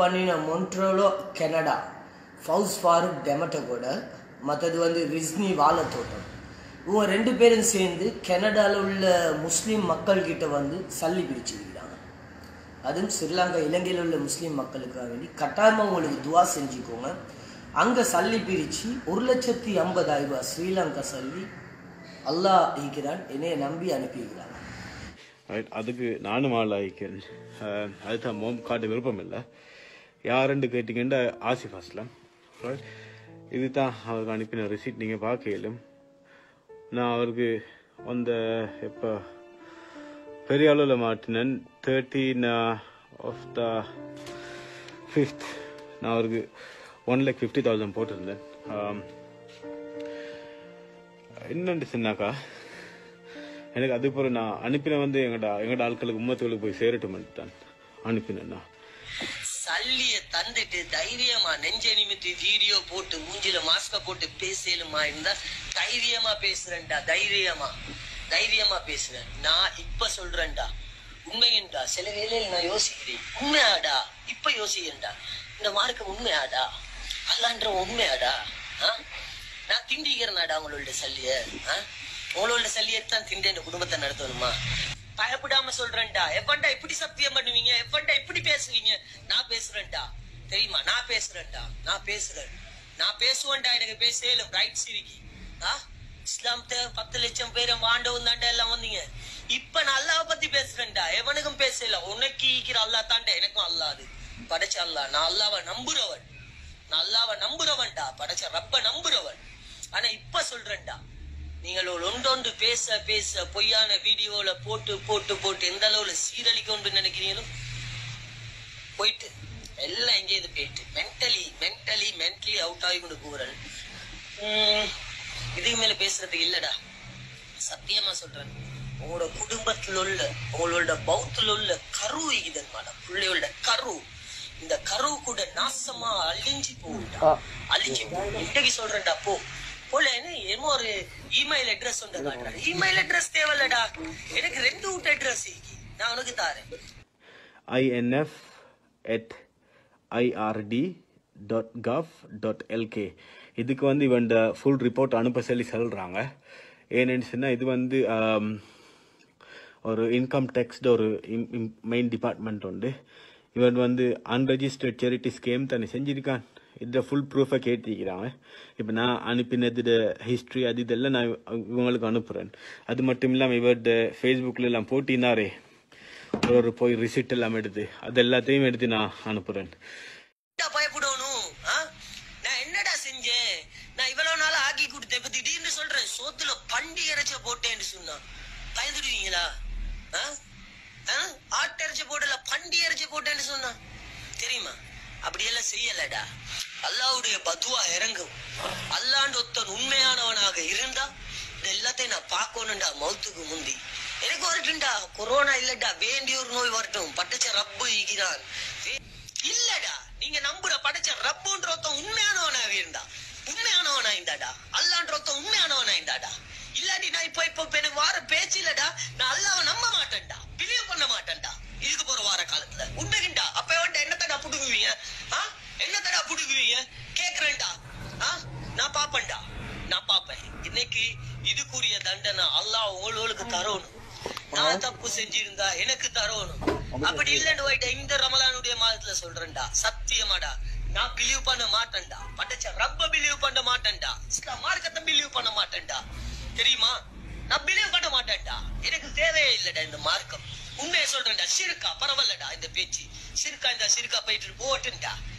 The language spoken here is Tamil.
பண்ணின மொன்ட்ரோலோ கனடா ஃபவுஸ் ஃபாரூக் டெமட்டகோட மற்றது வந்து ரிஸ்னி வாழைத்தோட்டம் இவங்க ரெண்டு பேரும் சேர்ந்து கனடாவில் உள்ள முஸ்லீம் மக்கள்கிட்ட வந்து சல்லி பிரிச்சுக்கிறாங்க அதுவும் ஸ்ரீலங்கா இலங்கையில் உள்ள முஸ்லீம் மக்களுக்காக வேண்டி கட்டாயமாக உங்களுக்கு துவா செஞ்சுக்கோங்க அங்கே சல்லி பிரித்து ஒரு லட்சத்தி ஐம்பதாயிரம் ரூபாய் ஸ்ரீலங்கா சல்லி அல்லாஹ் ஈக்கிறான் என்னைய நம்பி அனுப்பிக்கிறான் ரைட் அதுக்கு நானும் ஆள் ஆயிக்கிறேன் அஹ், அதுதான் மோம் காட்ட விருப்பம் இல்லை யாருன்னு கேட்டிங்கன்னா ஆசிஃப் அஸ்லாம் ரைட் இதுதான் அவருக்கு அனுப்பின ரிசீட் நீங்கள் பார்க்கலும் நான் அவருக்கு அந்த இப்போ பெரிய அளவில் மாட்டினேன் தேர்ட்டீன் ஆஃப் த ஃபிஃப்த் நான் அவருக்கு ஒன் லேக் ஃபிஃப்டி தௌசண்ட் போட்டிருந்தேன் ஆம், என்னண்டு சொன்னாக்கா எனக்கு அது பிறகு நான் அனுப்பின வந்து எங்கட எங்கட ஆட்களுக்கு உம்மத்துகளுக்கு போய் சேரட்டும் தான் அனுப்பினேன் நான் சல்லிய தந்துட்டு தைரியமா நெஞ்ச நிமித்தி வீடியோ போட்டு மூஞ்சில மாஸ்க போட்டு பேசலுமா இருந்தா தைரியமா பேசுறேன்டா தைரியமா தைரியமா பேசுறேன் நான் இப்ப சொல்றேன்டா உண்மையண்டா சில வேளையில நான் யோசிக்கிறேன் உண்மையாடா இப்ப யோசிக்கிறேன்டா இந்த மார்க்கம் உண்மையாடா அல்லான்ற உண்மையாடா ஆ? நான் திண்டிக்கிறேனாடா உங்களோட சல்லிய ஆ? உங்களோட சல்லியத்தான் திண்டி இந்த குடும்பத்தை நடத்தணுமா பயப்படாம சொல்றேன்டா எவன்டா இப்படி சத்தியம் பண்ணுவீங்க எவன்டா இப்படி பேசுவீங்க நான் பேசுறேன்டா தெரியுமா நான் பேசுறேன்டா நான் பேசுறேன் நான் பேசுவேன்டா எனக்கு பேசலும் ரைட் சிரிக்கி ஆ இஸ்லாம்த பத்து லட்சம் பேரை ஆண்டவன் தாண்டா எல்லாம் வந்தீங்க இப்ப நான் அல்லாஹ் பத்தி பேசுறேன்டா எவனுக்கும் பேசல உனக்கு ஈக்கிற அல்லாஹ் தாண்டா எனக்கும் அல்லாஹ் அது படைச்ச அல்லாஹ் நான் அல்லாவை நம்புறவன் நான் அல்லாவை நம்புறவன்டா படைச்ச ரப்ப நம்புறவன் ஆனா இப்ப சொல்றேன்டா நீங்கள் ஒரு ஒன்றொன்று பேச பேச பொய்யான வீடியோல போட்டு போட்டு போட்டு எந்த அளவுல சீரழிக்க நினைக்கிறீங்களோ போயிட்டு எல்லாம் எங்கே இது போயிட்டு மென்டலி மென்டலி மென்டலி அவுட் ஆகி கொண்டு போறேன் உம், இதுக்கு மேல பேசுறதுக்கு இல்லடா சத்தியமா சொல்றேன் உங்களோட குடும்பத்துல உள்ள உங்களோட பௌத்துல உள்ள கரு இதன் மேடம் பிள்ளையோட கரு இந்த கரு கூட நாசமா அழிஞ்சு போகும்டா அழிஞ்சு போகும் இன்னைக்கு சொல்றேன்டா போ போல ஏமோ ஒரு இமெயில் அட்ரஸ் ஒன்று காட்டுறேன் இமெயில் அட்ரஸ் தேவையில்லடா எனக்கு ரெண்டு வீட்டு அட்ரஸ் நான் உனக்கு தாரேன் INF at IRD dot gov dot LK இதுக்கு வந்து இவன் ஃபுல் ரிப்போர்ட் அனுப்ப சொல்லி சொல்கிறாங்க ஏன்னு சொன்னால் இது வந்து ஆம், ஒரு இன்கம் டேக்ஸ்ட ஒரு மெயின் டிபார்ட்மெண்ட் உண்டு இவன் வந்து அன்ரெஜிஸ்டர்ட் சேரிட்டி ஸ்கீம் தானே செஞ்சிருக்கான் இந்த ஃபுல் ப்ரூஃபை கேட்டிருக்கிறாங்க இப்போ நான் அனுப்பினது ஹிஸ்ட்ரி அது இதெல்லாம் நான் இவங்களுக்கு அனுப்புகிறேன் அது மட்டும் இல்லாமல் இவர்கிட்ட ஃபேஸ்புக்கில் எல்லாம் போட்டினாரே ஒரு ஒரு போய் ரிசிப்ட் எல்லாம் எடுத்து அது எல்லாத்தையும் எடுத்து நான் அனுப்புகிறேன் என்னடா பயப்படணும் ஆ? நான் என்னடா செஞ்சேன் நான் இவ்வளவு நாள் ஆக்கி கொடுத்தேன் இப்ப திடீர்னு சொல்றேன் சோத்துல பண்டி இறைச்ச போட்டேன்னு சொன்னா பயந்துடுவீங்களா ஆ? ஆ? ஆட்டு இறைச்ச போடல பண்டி இறைச்ச போட்டேன்னு சொன்னா தெரியுமா அப்படியெல்லாம் செய்யலடா அல்லாவுடைய பதுவா இறங்கும் அல்லாண்டு ஒருத்தன் உண்மையானவனாக இருந்தா இது எல்லாத்தையும் நான் பார்க்கணும்டா மௌத்துக்கு முந்தி எனக்கு வரட்டும்டா கொரோனா இல்லடா வேண்டிய ஒரு நோய் வரட்டும் பட்டச்ச ரப்பு ஈகிறான் வே- இல்லடா நீங்க நம்புற படைச்ச ரப்புன்ற ஒருத்தன் உண்மையானவனா இருந்தா உண்மையானவனா இருந்தாடா அல்லான்ற ஒருத்தன் உண்மையானவனா இருந்தாடா இல்லாட்டி நான் இப்ப இப்ப இப்ப எனக்கு வார பேச்சு இல்லடா நான் அல்லாவை நம்ப மாட்டேன்டா பிலீவ் பண்ண மாட்டேன்டா இதுக்கு போற வார காலத்துல உண்மைகிண்டா அப்ப எவன்டா என்னத்தடா புடுங்குவீங்க ஆ என்னத்தடா புடுங்குவீங்க கேக்குறேன்டா ஆ நான் பாப்பேன்டா நான் பாப்பேன் இன்னைக்கு இதுக்குரிய தண்டனை அல்லாஹ் உங்களுக்கு தரணும் நான் தப்பு செஞ்சிருந்தா எனக்கு தரணும் அப்படி இல்லன்னு போயிட்ட இந்த ரமலானுடைய மாதத்துல சொல்றேன்டா சத்தியமாடா நான் பிலீவ் பண்ண மாட்டேன்டா படைச்ச ரப்ப பிலீவ் பண்ண மாட்டேன்டா இஸ்லாம் மார்க்கத்தை பிலீவ் பண்ண மாட்டேன்டா தெரியுமா நான் பிலீவ் பண்ண மாட்டேன்டா எனக்கு தேவையே இல்லடா இந்த மார்க்கம் உண்மையை சொல்றேன்டா சிறுக்கா பரவாயில்லடா இந்த பேச்சு சிறுக்கா இந்த சிறுக்கா போயிட்டு போட்டுன்டா